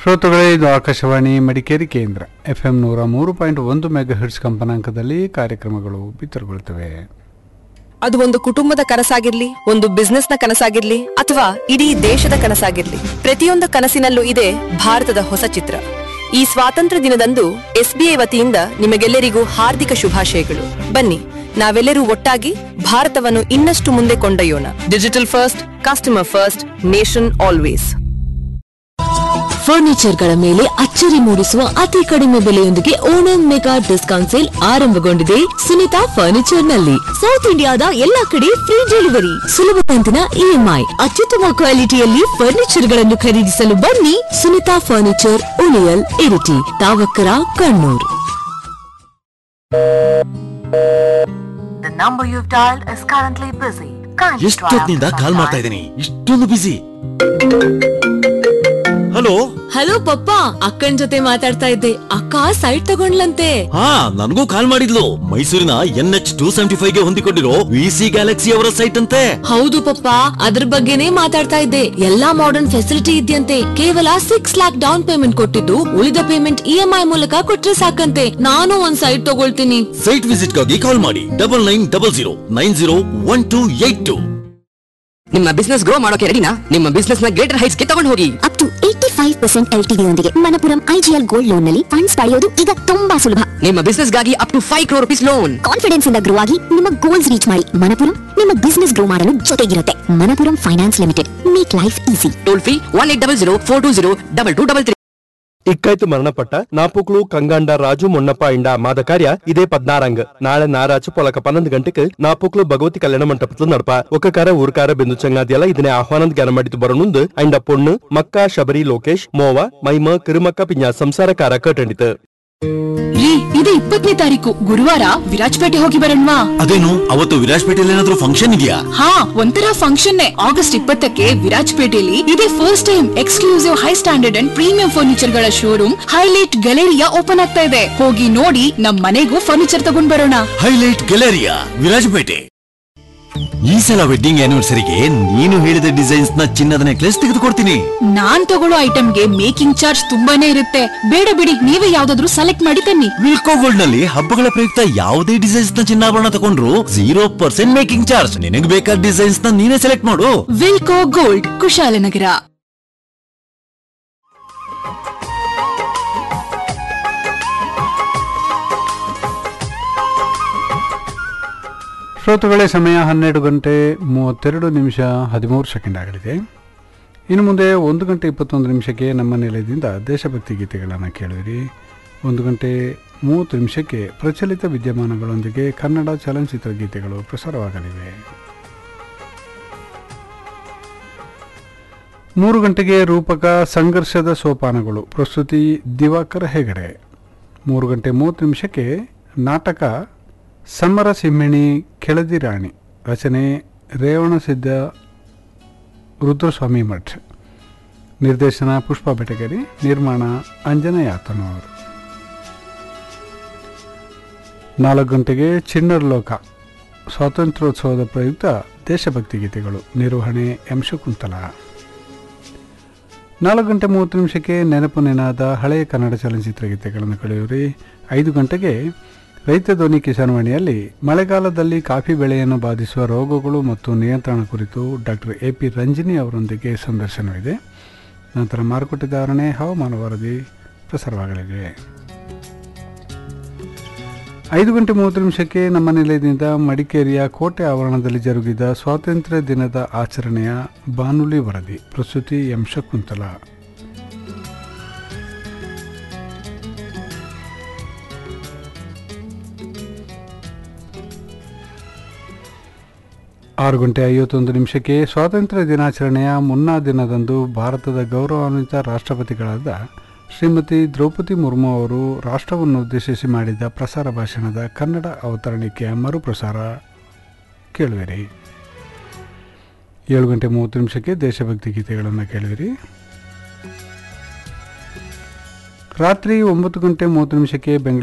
ಶ್ರೋತೃಗಳೇ ಇದು ಆಕಾಶವಾಣಿ ಮಡಿಕೇರಿ ಕೇಂದ್ರ ಎಫ್ ಎಂ ನೂರ ಮೂರು ಪಾಯಿಂಟ್ ಒಂದು ಮೆಗಾ ಹಿಟ್ಸ್ ಕಂಪನಾಂಕದಲ್ಲಿ ಕಾರ್ಯಕ್ರಮಗಳು ಬಿತ್ತರಗೊಳ್ಳುತ್ತವೆ ಅದು ಒಂದು ಕುಟುಂಬದ ಕನಸಾಗಿರ್ಲಿ ಒಂದು ಬಿಸ್ನೆಸ್ ನ ಕನಸಾಗಿರ್ಲಿ ಅಥವಾ ಇಡೀ ದೇಶದ ಕನಸಾಗಿರ್ಲಿ ಪ್ರತಿಯೊಂದು ಕನಸಿನಲ್ಲೂ ಇದೆ ಭಾರತದ ಹೊಸ ಚಿತ್ರ ಈ ಸ್ವಾತಂತ್ರ್ಯ ದಿನದಂದು ಎಸ್ಬಿಐ ವತಿಯಿಂದ ನಿಮಗೆಲ್ಲರಿಗೂ ಹಾರ್ದಿಕ ಶುಭಾಶಯಗಳು ಬನ್ನಿ ನಾವೆಲ್ಲರೂ ಒಟ್ಟಾಗಿ ಭಾರತವನ್ನು ಇನ್ನಷ್ಟು ಮುಂದೆ ಕೊಂಡೊಯ್ಯೋಣ digital first customer first nation always ಫರ್ನಿಚರ್ಗಳ ಮೇಲೆ ಅಚ್ಚರಿ ಮೂಡಿಸುವ ಅತಿ ಕಡಿಮೆ ಬೆಲೆಯೊಂದಿಗೆ ಓಣಂ ಮೆಗಾ ಡಿಸ್ಕೌಂಟ್ ಸೇಲ್ ಆರಂಭಗೊಂಡಿದೆ ಸುನಿತಾ ಫರ್ನಿಚರ್ ನಲ್ಲಿ ಸೌತ್ ಇಂಡಿಯಾದ ಎಲ್ಲಾ ಕಡೆ ಫ್ರೀ ಡೆಲಿವರಿ ಸುಲಭ ಕಂತಿನ ಇಎಂಐ ಅತ್ಯುತ್ತಮ ಕ್ವಾಲಿಟಿಯಲ್ಲಿ ಫರ್ನಿಚರ್ ಗಳನ್ನು ಖರೀದಿಸಲು ಬನ್ನಿ Sunitha furniture Uliyil Iritty Thavakkara Kannur The number you've dialed is currently busy. Kindly try ಎಷ್ಟೊತ್ತಿನಿಂದ after ಕಾಲ್ some ಮಾಡ್ತಾ time. ಇದ್ದೀನಿ ಇಷ್ಟೊಂದು ಬಿಸಿ ಹಲೋ ಹಲೋ ಪಪ್ಪ ಅಕ್ಕನ್ ಜೊತೆ ಮಾತಾಡ್ತಾ ಇದ್ದೆ ಅಕ್ಕ ಸೈಟ್ ತಗೊಂಡ್ಲಂತೆ ಹಾ ನನಗೂ ಕಾಲ್ ಮಾಡಿದ್ಲು ಮೈಸೂರಿನ N H two seventy five ಗೆ ಹೊಂದಿಕೊಂಡಿರೋ ವಿ ಸಿ ಗ್ಯಾಲಕ್ಸಿ ಅವರ ಸೈಟ್ ಅಂತೆ ಹೌದು ಪಪ್ಪ ಅದ್ರ ಬಗ್ಗೆನೇ ಮಾತಾಡ್ತಾ ಇದ್ದೆ ಎಲ್ಲಾ ಮಾಡರ್ನ್ ಫೆಸಿಲಿಟಿ ಇದೆಯಂತೆ ಕೇವಲ ಸಿಕ್ಸ್ ಲ್ಯಾಕ್ ಡೌನ್ ಪೇಮೆಂಟ್ ಕೊಟ್ಟಿದ್ದು ಉಳಿದ ಪೇಮೆಂಟ್ ಇಎಂಐ ಮೂಲಕ ಕೊಟ್ರೆ ಸಾಕಂತೆ ನಾನು ಒಂದ್ ಸೈಟ್ ತಗೊಳ್ತೀನಿ ಸೈಟ್ ವಿಸಿಟ್ ಗಾಗಿ ಕಾಲ್ ಮಾಡಿ double nine double zero nine zero one two eight two ನಿಮ್ಮ ಬಿಸ್ನೆಸ್ ಗ್ರೋ ಮಾಡೋಕೆ ರೆಡಿನಾ ನಿಮ್ಮ ಬಿಸ್ನೆಸ್ ನ ಗ್ರೇಟರ್ ಹೈಟ್ಸ್ ಗೆ ತಗೊಂಡು ಹೋಗಿ up to eighty five percent L ಯೊಂದಿಗೆ ಮನಪುರಂ ಐಜಿಎಲ್ ಗೋಲ್ಡ್ ಲೋನ್ ನಲ್ಲಿ ಫಂಡ್ಸ್ ಪಡೆಯೋದು ಈಗ ತುಂಬಾ ಸುಲಭ ನಿಮ್ಮ ಬಿಸ್ನೆಸ್ ಗಾಗಿ up to five crore rupees loan confidence ಇಂದ ಗ್ರೋ ಆಗಿ ನಿಮ್ಮ ಗೋಲ್ಸ್ ರೀಚ್ ಮಾಡಿ ಮನಪುರಂ ನಿಮ್ಮ ಬಿಸ್ನೆಸ್ ಗ್ರೋ ಮಾಡಲು ಜೊತೆಗಿರುತ್ತೆ Manappuram finance limited make life easy toll free one eight double zero four two zero double two double three ಇಕ್ಕಾಯ್ತು ಮರಣಪಟ್ಟ ನಾಪುಕ್ಲು ಕಂಗಾಂಡ ರಾಜು ಮೊನ್ನಪ್ಪ ಇಂಡ ಮಾದ ಕಾರ್ಯ ಇದೇ ಪದ್ನಾರಂಗ್ ನಾಳೆ ನಾರಾಜು పొలక పన్నెండు గంటకు నాపుక్లు భగవతి కళ్యాణ మంటపంలో నడప ఒక కార ఊరుకార బిందు చంగాదియల ಇದನ್ನೇ ಆಹ್ವಾನದ ಜ್ಞಾನ ಮಾಡಿತು ಬರನುಂದು ಅಂಡ ಪೊಣ್ಣು ಮಕ್ಕ ಶಬರಿ ಲೋಕೇಶ್ ಮೋವ ಮೈಮ ಕಿರುಮಕ್ಕ ಪಿಂಜ ಸಂಸಾರಕಾರ ಕಟ್ಟಂಡಿತು ರೀ ಇದು ಇಪ್ಪತ್ತನೇ ತಾರೀಕು ಗುರುವಾರ ವಿರಾಜಪೇಟೆ ಹೋಗಿ ಬರೋಣವಾ ಅದೇನು ಅವತ್ತು ವಿರಾಜ್ಪೇಟೆಯಲ್ಲಿ ಏನಾದ್ರೂ ಫಂಕ್ಷನ್ ಇದೆಯಾ ಹಾ ಒಂಥರ ಫಂಕ್ಷನ್ ಆಗಸ್ಟ್ ಇಪ್ಪತ್ತಕ್ಕೆ ವಿರಾಜಪೇಟೆಯಲ್ಲಿ ಇದೇ first time exclusive high standard and premium furniture ಗಳ ಶೋರೂಮ್ ಹೈಲೈಟ್ ಗ್ಯಾಲರಿಯಾ ಓಪನ್ ಆಗ್ತಾ ಇದೆ ಹೋಗಿ ನೋಡಿ ನಮ್ ಮನೆಗೂ ಫರ್ನಿಚರ್ ತಗೊಂಡ್ ಬರೋಣ ಹೈಲೈಟ್ ಗ್ಯಾಲರಿಯಾ ವಿರಾಜಪೇಟೆ ಈ ಸಲ ವೆಡ್ಡಿಂಗ್ ಆನಿವರ್ಸರಿಗೆ ನೀನು ಹೇಳಿದ ಡಿಸೈನ್ಸ್ ನ ಚಿನ್ನದ ನೆಕ್ಲೆಸ್ ತೆಗೆದುಕೊಡ್ತೀನಿ ನಾನ್ ತಗೊಳ್ಳೋ ಐಟಮ್ಗೆ ಮೇಕಿಂಗ್ ಚಾರ್ಜ್ ತುಂಬಾನೇ ಇರುತ್ತೆ ಬೇಡ ಬಿಡಿ ನೀವೇ ಯಾವ್ದಾದ್ರು ಸೆಲೆಕ್ಟ್ ಮಾಡಿ ತನ್ನಿ ವಿಲ್ಕೋ ಗೋಲ್ಡ್ ನಲ್ಲಿ ಹಬ್ಬಗಳ ಪ್ರಯುಕ್ತ ಯಾವುದೇ ಡಿಸೈನ್ಸ್ ನ ಚಿನ್ನಾಭರಣ ತಗೊಂಡ್ರು ಜೀರೋ ಪರ್ಸೆಂಟ್ ಮೇಕಿಂಗ್ ಚಾರ್ಜ್ ನಿನಗೆ ಬೇಕಾದ ಡಿಸೈನ್ಸ್ ನ ನೀನೇ ಸೆಲೆಕ್ಟ್ ಮಾಡು ವಿಲ್ಕೋ ಗೋಲ್ಡ್ ಕುಶಾಲನಗರ ಶ್ರೋತೃಗಳೇ ಸಮಯ ಹನ್ನೆರಡು ಗಂಟೆ ಮೂವತ್ತೆರಡು ನಿಮಿಷ ಹದಿಮೂರು ಸೆಕೆಂಡ್ ಆಗಲಿದೆ ಇನ್ನು ಮುಂದೆ ಒಂದು ಗಂಟೆ ಇಪ್ಪತ್ತೊಂದು ನಿಮಿಷಕ್ಕೆ ನಮ್ಮ ನಿಲಯದಿಂದ ದೇಶಭಕ್ತಿ ಗೀತೆಗಳನ್ನು ಕೇಳುವಿರಿ ಒಂದು ಗಂಟೆ ಮೂವತ್ತು ನಿಮಿಷಕ್ಕೆ ಪ್ರಚಲಿತ ವಿದ್ಯಮಾನಗಳೊಂದಿಗೆ ಕನ್ನಡ ಚಲನಚಿತ್ರ ಗೀತೆಗಳು ಪ್ರಸಾರವಾಗಲಿವೆ ಮೂರು ಗಂಟೆಗೆ ರೂಪಕ ಸಂಘರ್ಷದ ಸೋಪಾನಗಳು ಪ್ರಸ್ತುತಿ ದಿವಾಕರ ಹೆಗಡೆ ಮೂರು ಗಂಟೆ ಮೂವತ್ತು ನಿಮಿಷಕ್ಕೆ ನಾಟಕ ಸಮರ ಸಿಂಹಿಣಿ ಕೆಳದಿ ರಾಣಿ ರಚನೆ ರೇವಣಸಿದ್ಧ ರುದ್ರಸ್ವಾಮಿ ಮಠ್ ನಿರ್ದೇಶನ ಪುಷ್ಪ ಬೆಟಗೇರಿ ನಿರ್ಮಾಣ ಅಂಜನಯಾತನವರು ನಾಲ್ಕು ಗಂಟೆಗೆ ಚಿಣ್ಣರ್ ಲೋಕ ಸ್ವಾತಂತ್ರ್ಯೋತ್ಸವದ ಪ್ರಯುಕ್ತ ದೇಶಭಕ್ತಿ ಗೀತೆಗಳು ನಿರ್ವಹಣೆ ಎಂ ಶಕುಂತಲ ನಾಲ್ಕು ಗಂಟೆ ಮೂವತ್ತು ನಿಮಿಷಕ್ಕೆ ನೆನಪು ನೆನಾದ ಹಳೆಯ ಕನ್ನಡ ಚಲನಚಿತ್ರ ಗೀತೆಗಳನ್ನು ಕಳೆಯುವರಿ ಐದು ಗಂಟೆಗೆ ರೈತ ಧ್ವನಿ ಕಿಸಾನ್ವಾಣಿಯಲ್ಲಿ ಮಳೆಗಾಲದಲ್ಲಿ ಕಾಫಿ ಬೆಳೆಯನ್ನು ಬಾಧಿಸುವ ರೋಗಗಳು ಮತ್ತು ನಿಯಂತ್ರಣ ಕುರಿತು ಡಾಕ್ಟರ್ ಎ ಪಿ ರಂಜಿನಿ ಅವರೊಂದಿಗೆ ಸಂದರ್ಶನವಿದೆ ನಂತರ ಮಾರುಕಟ್ಟೆ ಧಾರಣೆ ಹವಾಮಾನ ವರದಿ ಪ್ರಸಾರವಾಗಲಿದೆ ಐದು ಗಂಟೆ ಮೂವತ್ತು ನಿಮಿಷಕ್ಕೆ ನಮ್ಮ ನಿಲಯದಿಂದ ಮಡಿಕೇರಿಯ ಕೋಟೆ ಆವರಣದಲ್ಲಿ ಜರುಗಿದ ಸ್ವಾತಂತ್ರ್ಯ ದಿನದ ಆಚರಣೆಯ ಬಾನುಲಿ ವರದಿ ಪ್ರಸ್ತುತಿ ಎಂ ಶಕುಂತಲ ಆರು ಗಂಟೆ ಐವತ್ತೊಂದು ನಿಮಿಷಕ್ಕೆ ಸ್ವಾತಂತ್ರ್ಯ ದಿನಾಚರಣೆಯ ಮುನ್ನಾ ದಿನದಂದು ಭಾರತದ ಗೌರವಾನ್ವಿತ ರಾಷ್ಟ್ರಪತಿಗಳಾದ ಶ್ರೀಮತಿ ದ್ರೌಪದಿ ಮುರ್ಮು ಅವರು ರಾಷ್ಟ್ರವನ್ನು ಉದ್ದೇಶಿಸಿ ಮಾಡಿದ ಪ್ರಸಾರ ಭಾಷಣದ ಕನ್ನಡ ಅವತರಣಿಕೆಯ ಮರುಪ್ರಸಾರ ಕೇಳುವಿರಿ ಏಳು ಗಂಟೆ ಮೂವತ್ತು ನಿಮಿಷಕ್ಕೆ ದೇಶಭಕ್ತಿ ಗೀತೆಗಳನ್ನು ಕೇಳುವಿರಿ ರಾತ್ರಿ ಒಂಬತ್ತು ಗಂಟೆ ಮೂವತ್ತು ನಿಮಿಷಕ್ಕೆ ಬೆಂಗಳೂರು